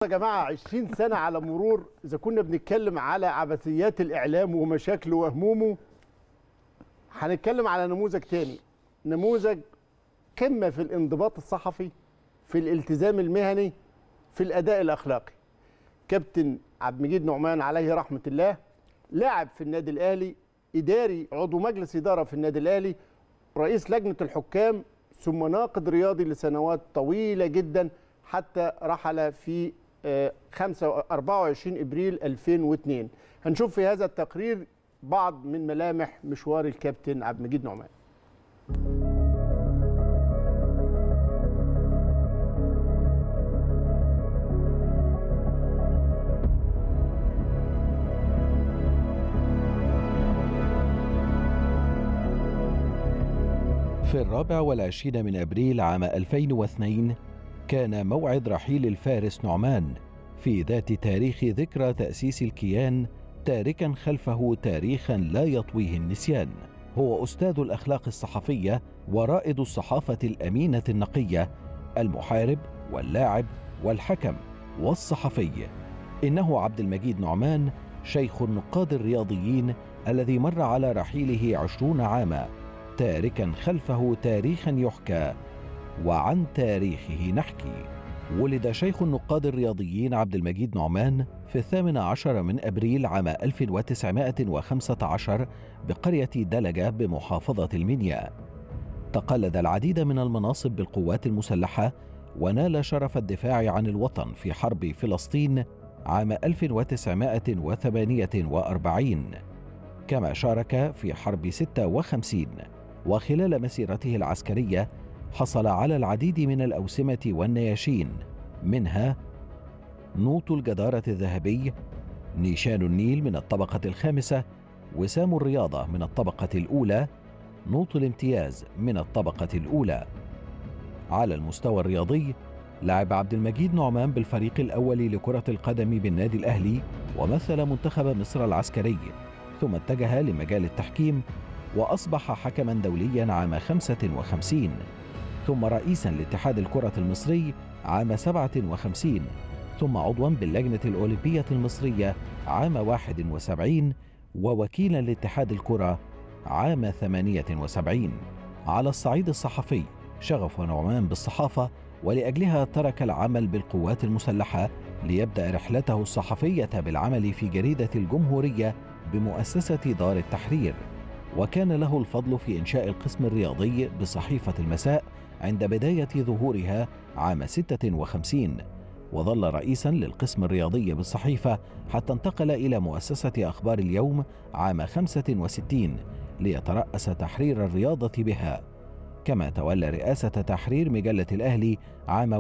يا جماعه 20 سنه على مرور اذا كنا بنتكلم على عبثيات الاعلام ومشاكله وهمومه هنتكلم على نموذج تاني نموذج قمه في الانضباط الصحفي في الالتزام المهني في الاداء الاخلاقي كابتن عبد المجيد نعمان عليه رحمه الله لاعب في النادي الاهلي اداري عضو مجلس اداره في النادي الاهلي رئيس لجنه الحكام ثم ناقد رياضي لسنوات طويله جدا حتى رحل في آه، 5 24 ابريل 2002 هنشوف في هذا التقرير بعض من ملامح مشوار الكابتن عبد المجيد نعمان في الرابع والعشرين من أبريل عام 2002 كان موعد رحيل الفارس نعمان في ذات تاريخ ذكرى تأسيس الكيان تاركا خلفه تاريخا لا يطويه النسيان هو أستاذ الأخلاق الصحفية ورائد الصحافة الأمينة النقية المحارب واللاعب والحكم والصحفي إنه عبد المجيد نعمان شيخ النقاد الرياضيين الذي مر على رحيله عشرون عاما تاركا خلفه تاريخا يحكى وعن تاريخه نحكي ولد شيخ النقاد الرياضيين عبد المجيد نعمان في الثامن عشر من أبريل عام 1915 بقرية دلجة بمحافظة المنيا تقلد العديد من المناصب بالقوات المسلحة ونال شرف الدفاع عن الوطن في حرب فلسطين عام 1948 كما شارك في حرب 56 وخلال مسيرته العسكرية حصل على العديد من الأوسمة والنياشين منها نوط الجدارة الذهبي نيشان النيل من الطبقة الخامسة وسام الرياضة من الطبقة الأولى نوط الامتياز من الطبقة الأولى على المستوى الرياضي لعب عبد المجيد نعمان بالفريق الأول لكرة القدم بالنادي الأهلي ومثل منتخب مصر العسكري ثم اتجه لمجال التحكيم وأصبح حكما دوليا عام 55 ثم رئيسا لاتحاد الكرة المصري عام 57 ثم عضوا باللجنة الأولمبية المصرية عام 71 ووكيلا لاتحاد الكرة عام 78 على الصعيد الصحفي شغف نعمان بالصحافة ولأجلها ترك العمل بالقوات المسلحة ليبدأ رحلته الصحفية بالعمل في جريدة الجمهورية بمؤسسة دار التحرير وكان له الفضل في إنشاء القسم الرياضي بصحيفة المساء عند بداية ظهورها عام 56 وظل رئيسا للقسم الرياضي بالصحيفة حتى انتقل إلى مؤسسة أخبار اليوم عام 65 ليترأس تحرير الرياضة بها كما تولى رئاسة تحرير مجلة الأهلي عام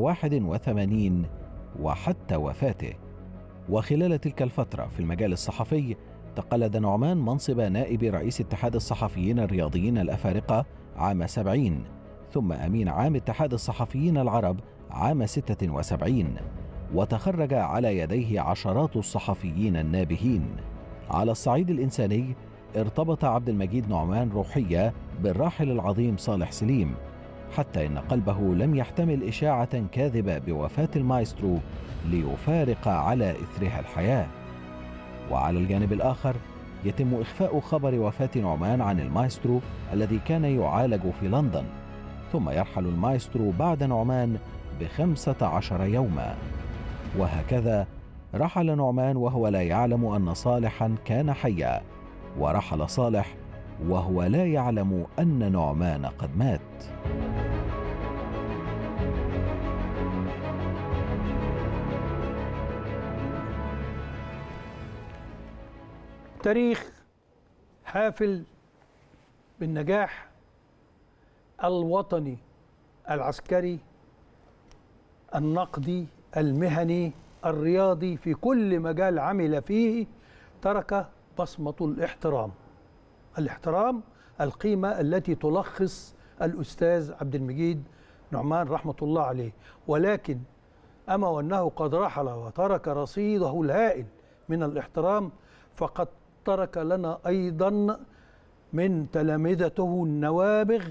81 وحتى وفاته وخلال تلك الفترة في المجال الصحفي تقلد نعمان منصب نائب رئيس اتحاد الصحفيين الرياضيين الأفارقة عام 70 ثم أمين عام اتحاد الصحفيين العرب عام 76 وتخرج على يديه عشرات الصحفيين النابهين على الصعيد الإنساني ارتبط عبد المجيد نعمان روحية بالراحل العظيم صالح سليم حتى إن قلبه لم يحتمل إشاعة كاذبة بوفاة المايسترو ليفارق على إثرها الحياة وعلى الجانب الآخر يتم إخفاء خبر وفاة نعمان عن المايسترو الذي كان يعالج في لندن ثم يرحل المايسترو بعد نعمان بخمسة عشر يوما وهكذا رحل نعمان وهو لا يعلم أن صالحا كان حيا ورحل صالح وهو لا يعلم أن نعمان قد مات تاريخ حافل بالنجاح الوطني العسكري النقدي المهني الرياضي في كل مجال عمل فيه ترك بصمة الاحترام الاحترام القيمة التي تلخص الأستاذ عبد المجيد نعمان رحمة الله عليه ولكن أما وأنه قد رحل وترك رصيده الهائل من الاحترام فقد ترك لنا أيضا من تلامذته النوابغ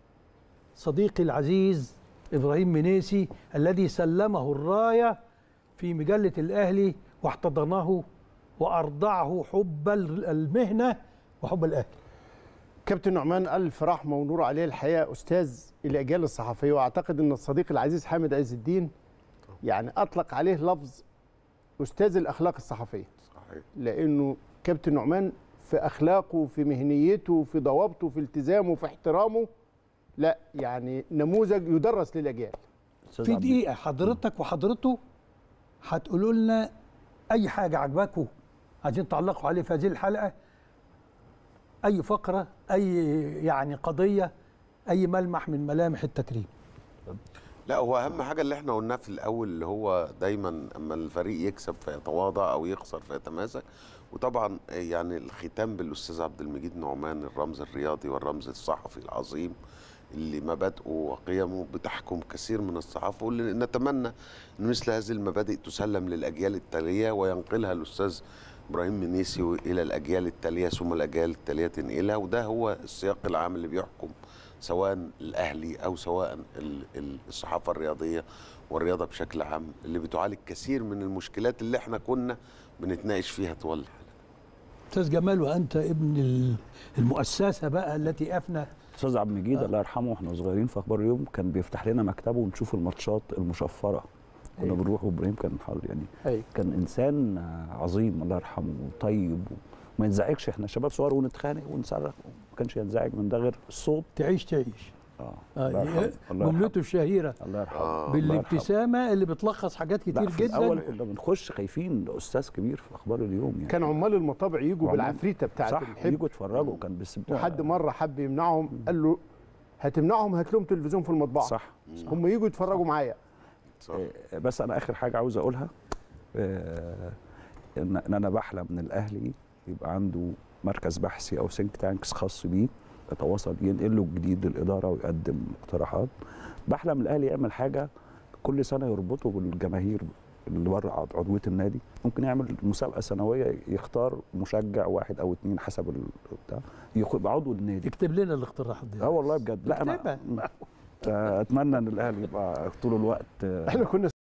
صديقي العزيز إبراهيم منيسي الذي سلمه الراية في مجله الاهلي واحتضنه وارضعه حب المهنه وحب الاهلي كابتن نعمان الف رحمه ونور عليه الحقيقه استاذ الاجيال الصحفيه واعتقد ان الصديق العزيز حامد عز الدين يعني اطلق عليه لفظ استاذ الاخلاق الصحفيه صحيح لانه كابتن نعمان في اخلاقه في مهنيته في ضوابطه في التزامه في احترامه لا يعني نموذج يدرس للاجيال أستاذ في عبد- دقيقه حضرتك وحضرته هتقولوا لنا اي حاجه عجباكم عايزين تعلقوا عليه في هذه الحلقه اي فقره اي يعني قضيه اي ملمح من ملامح التكريم لا هو اهم حاجه اللي احنا قلناه في الاول اللي هو دايما اما الفريق يكسب فيتواضع او يخسر فيتماسك وطبعا يعني الختام بالاستاذ عبد المجيد نعمان الرمز الرياضي والرمز الصحفي العظيم اللي مبادئه وقيمه بتحكم كثير من الصحافه واللي نتمنى ان مثل هذه المبادئ تسلم للاجيال التاليه وينقلها الاستاذ ابراهيم منيسي الى الاجيال التاليه ثم الاجيال التاليه تنقلها وده هو السياق العام اللي بيحكم سواء الاهلي او سواء ال- ال- الصحافه الرياضيه والرياضه بشكل عام اللي بتعالج كثير من المشكلات اللي احنا كنا بنتناقش فيها طوال الحلقه استاذ جمال وانت ابن ال- المؤسسه بقى التي افنى استاذ عبد المجيد الله يرحمه واحنا صغيرين في اخبار اليوم كان بيفتح لنا مكتبه ونشوف الماتشات المشفره كنا أيوة. بنروح وابراهيم كان حاضر يعني أيوة. كان انسان عظيم الله يرحمه وطيب وما ينزعجش احنا شباب صغار ونتخانق ونصرخ ما كانش ينزعج من ده غير الصوت تعيش تعيش اه آه، الله يرحمه الله يرحمه جملته الشهيره الله يرحمه آه. الله يرحمه. بالابتسامه اللي بتلخص حاجات لا كتير في الاول جدا كنا بنخش خايفين ده استاذ كبير في اخبار اليوم يعني كان عمال المطابع يجوا عمال- بالعفريته بتاعت صح الحب يجوا يتفرجوا كان بس وحد مره حب يمنعهم قال له هتمنعهم هات لهم تلفزيون في المطبعه صح هم يجوا يتفرجوا معايا صح. آه، بس انا اخر حاجه عاوز اقولها آه، ان إن انا بحلم ان الاهلي يبقى عنده مركز بحثي او سينك تانكس خاص بيه يتواصل ينقل له جديد للاداره ويقدم اقتراحات بحلم الاهلي يعمل حاجه كل سنه يربطه بالجماهير اللي بره عض- عضويه النادي ممكن يعمل مسابقه سنويه يختار مشجع واحد او اتنين حسب ال- بتاع يبقى عضو النادي اكتب لنا الاقتراحات دي اه والله بجد لا اكتبها. انا اتمنى ان الاهلي يبقى طول الوقت آه، احنا كنا